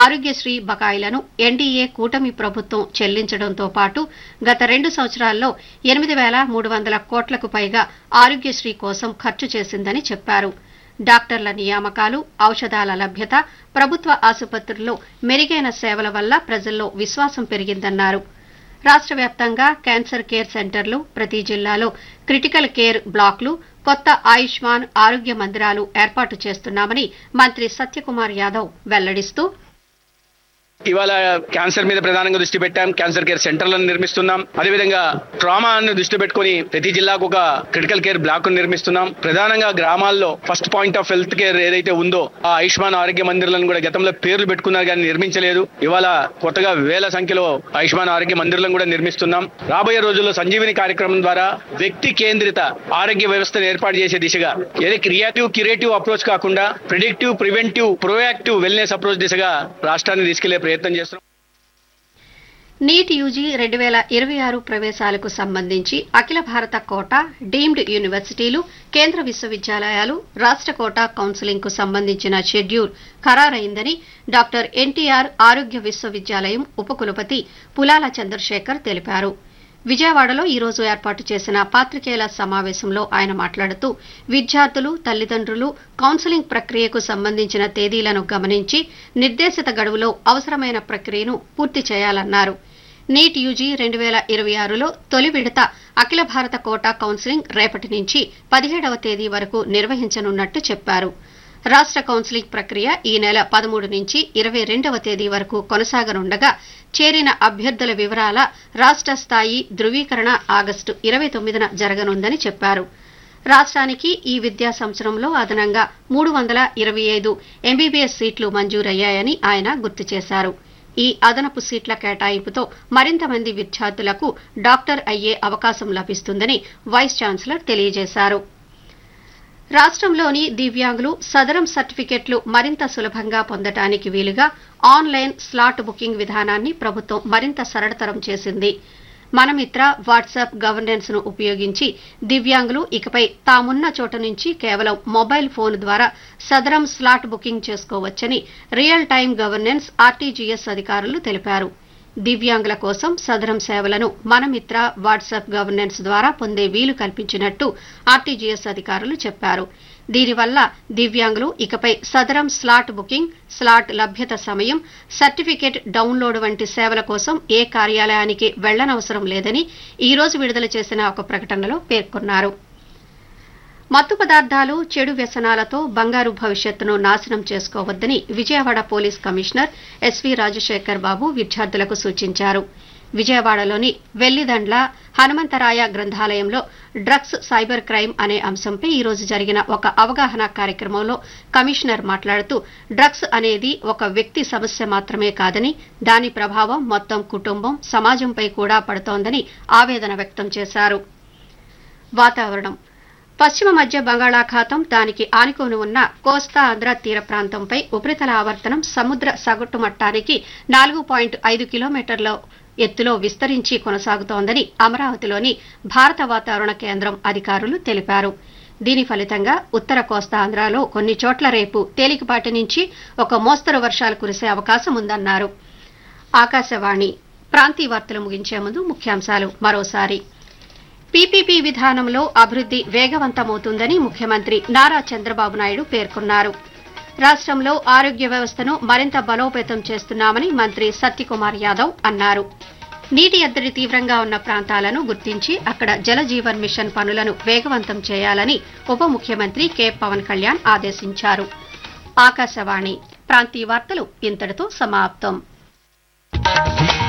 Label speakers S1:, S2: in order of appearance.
S1: ఆరోగ్యశ్రీ బకాయిలను ఎన్డీఏ కూటమి ప్రభుత్వం చెల్లించడంతో పాటు గత రెండు సంవత్సరాల్లో ఎనిమిది వేల మూడు వందల కోట్లకు పైగా ఆరోగ్యశ్రీ కోసం ఖర్చు చేసిందని చెప్పారు డాక్టర్ల నియామకాలు ఔషధాల లభ్యత ప్రభుత్వ ఆసుపత్రుల్లో మెరుగైన సేవల వల్ల ప్రజల్లో విశ్వాసం పెరిగిందన్నారు రాష్ట్ర వ్యాప్తంగా క్యాన్సర్ కేర్ సెంటర్లు ప్రతి జిల్లాలో క్రిటికల్ కేర్ బ్లాక్లు కొత్త ఆయుష్మాన్ ఆరోగ్య మందిరాలు ఏర్పాటు చేస్తున్నామని మంత్రి సత్యకుమార్ యాదవ్ వెల్లడిస్తూ
S2: ఇవాళ క్యాన్సర్ మీద ప్రధానంగా దృష్టి పెట్టాం క్యాన్సర్ కేర్ సెంటర్లను నిర్మిస్తున్నాం అదేవిధంగా ట్రామాను దృష్టి పెట్టుకుని ప్రతి జిల్లాకు ఒక క్రిటికల్ కేర్ బ్లాక్ నిర్మిస్తున్నాం ప్రధానంగా గ్రామాల్లో first point of health care ఏదైతే ఉందో ఆ ఆయుష్మాన్ ఆరోగ్య మందిరాలను కూడా గతంలో పేర్లు పెట్టుకున్నారు కానీ నిర్మించలేదు ఇవాళ కొత్తగా వేల సంఖ్యలో ఆయుష్మాన్ ఆరోగ్య మందిరాలను కూడా నిర్మిస్తున్నాం రాబోయే రోజుల్లో సంజీవిని కార్యక్రమం ద్వారా వ్యక్తి కేంద్రిత ఆరోగ్య వ్యవస్థను ఏర్పాటు చేసే దిశగా ఏది క్రియేటివ్ క్యూరేటివ్ అప్రోచ్ కాకుండా predictive preventive proactive wellness approach దిశగా రాష్ట్రాన్ని తీసుకెళ్లే ప్రయత్నం చేస్తున్నాం
S1: నీట్ యూజీ రెండు వేల ఇరవై ఆరు ప్రవేశాలకు సంబంధించి అఖిల భారత కోటా డీమ్డ్ యూనివర్సిటీలు కేంద్ర విశ్వవిద్యాలయాలు రాష్ట్ర కోటా కౌన్సిలింగ్ కు సంబంధించిన షెడ్యూల్ ఖరారైందని డాక్టర్ ఎన్టీఆర్ ఆరోగ్య విశ్వవిద్యాలయం ఉపకులపతి పులాల చంద్రశేఖర్ తెలిపారు విజయవాడలో ఈ రోజు ఏర్పాటు చేసిన పాత్రికేయుల సమావేశంలో ఆయన మాట్లాడుతూ విద్యార్థులు తల్లిదండ్రులు కౌన్సిలింగ్ ప్రక్రియకు సంబంధించిన తేదీలను గమనించి నిర్దేశిత గడువులో అవసరమైన ప్రక్రియను పూర్తి చేయాలన్నారు నీట్ యూజీ రెండు వేల ఇరవై ఆరులో తొలి విడత అఖిల భారత కోటా కౌన్సిలింగ్ రేపటి నుంచి పదిహేడవ తేదీ వరకు నిర్వహించనున్నట్టు చెప్పారు రాష్ట్ర కౌన్సిలింగ్ ప్రక్రియ ఈ నెల పదమూడు నుంచి ఇరవై రెండవ తేదీ వరకు కొనసాగనుండగా చేరిన అభ్యర్థుల వివరాల రాష్ట్ర స్థాయి ధృవీకరణ ఆగస్టు ఇరవై తొమ్మిదిన జరగనుందని చెప్పారు రాష్ట్రానికి ఈ విద్యా సంవత్సరంలో అదనంగా మూడు వందల ఇరవై ఐదు ఎంబీబీఎస్ సీట్లు మంజూరయ్యాయని ఆయన గుర్తు చేశారు ఈ అదనపు సీట్ల కేటాయింపుతో మరింత మంది విద్యార్థులకు డాక్టర్ అయ్యే అవకాశం లభిస్తుందని వైస్ ఛాన్సలర్ తెలియజేశారు రాష్ట్రంలోని దివ్యాంగులు సదరం సర్టిఫికెట్లు మరింత సులభంగా పొందటానికి వీలుగా ఆన్లైన్ స్లాట్ బుకింగ్ విధానాన్ని ప్రభుత్వం మరింత సరళతరం చేసింది మనమిత్ర వాట్సాప్ గవర్నెన్స్ ను ఉపయోగించి దివ్యాంగులు ఇకపై తామున్న చోట నుంచి కేవలం మొబైల్ ఫోన్ ద్వారా సదరం స్లాట్ బుకింగ్ చేసుకోవచ్చని రియల్ టైం గవర్నెన్స్ ఆర్టీజీఎస్ అధికారులు తెలిపారు దివ్యాంగుల కోసం సదరం సేవలను మనమిత్ర వాట్సాప్ గవర్నెన్స్ ద్వారా పొందే వీలు కల్పించినట్టు ఆర్టీజీఎస్ అధికారులు చెప్పారు దీనివల్ల దివ్యాంగులు ఇకపై సదరం స్లాట్ బుకింగ్ స్లాట్ లభ్యత సమయం సర్టిఫికేట్ డౌన్లోడ్ వంటి సేవల కోసం ఏ కార్యాలయానికి వెళ్లనవసరం లేదని ఈ రోజు విడుదల చేసిన ఒక ప్రకటనలో పేర్కొన్నారు మత్తు పదార్థాలు చెడు వ్యసనాలతో బంగారు భవిష్యత్తును నాశనం చేసుకోవద్దని Vijayawada police commissioner SV Rajasekhar Babu విద్యార్థులకు సూచించారు విజయవాడలోని వెల్లిదండ్ల హనుమంతరాయ గ్రంథాలయంలో డ్రగ్స్ సైబర్ క్రైమ్ అనే అంశంపై ఈ రోజు జరిగిన ఒక అవగాహన కార్యక్రమంలో కమిషనర్ మాట్లాడుతూ డ్రగ్స్ అనేది ఒక వ్యక్తి సమస్య మాత్రమే కాదని దాని ప్రభావం మొత్తం కుటుంబం సమాజంపై కూడా పడుతోందని ఆవేదన వ్యక్తం చేశారు వాతావరణం పశ్చిమ మధ్య బంగాళాఖాతం దానికి ఆనుకొని ఉన్న కోస్తా ఆంధ్ర తీర ప్రాంతంపై ఉపరితల ఆవర్తనం సముద్ర సగటు మట్టానికి నాలుగు పాయింట్ ఐదు కిలోమీటర్ల ఎత్తులో విస్తరించి కొనసాగుతోందని అమరావతిలోని భారత వాతావరణ కేంద్రం అధికారులు తెలిపారు దీని ఫలితంగా ఉత్తర కోస్తాంధ్రలో కొన్ని చోట్ల రేపు తేలికపాటి నుంచి ఒక మోస్తరు వర్షాలు కురిసే అవకాశం ఉందన్నారు ఆకాశవాణి ప్రాంతీయ వార్తలు ముగించే ముందు ముఖ్యాంశాలు మరోసారి పీపీపీ విధానంలో అభివృద్ది వేగవంతమవుతుందని ముఖ్యమంత్రి నారా చంద్రబాబు నాయుడు పేర్కొన్నారు రాష్ట్రంలో ఆరోగ్య వ్యవస్థను మరింత బలోపేతం చేస్తున్నామని మంత్రి సత్యకుమార్ యాదవ్ అన్నారు నీటి ఎద్దడి తీవ్రంగా ఉన్న ప్రాంతాలను గుర్తించి అక్కడ జలజీవన్ మిషన్ పనులను వేగవంతం చేయాలని ఉప ముఖ్యమంత్రి కె పవన్ కళ్యాణ్ ఆదేశించారు ఆకాశవాణి ప్రాంతీయ వార్తలు ఇంతటితో సమాప్తం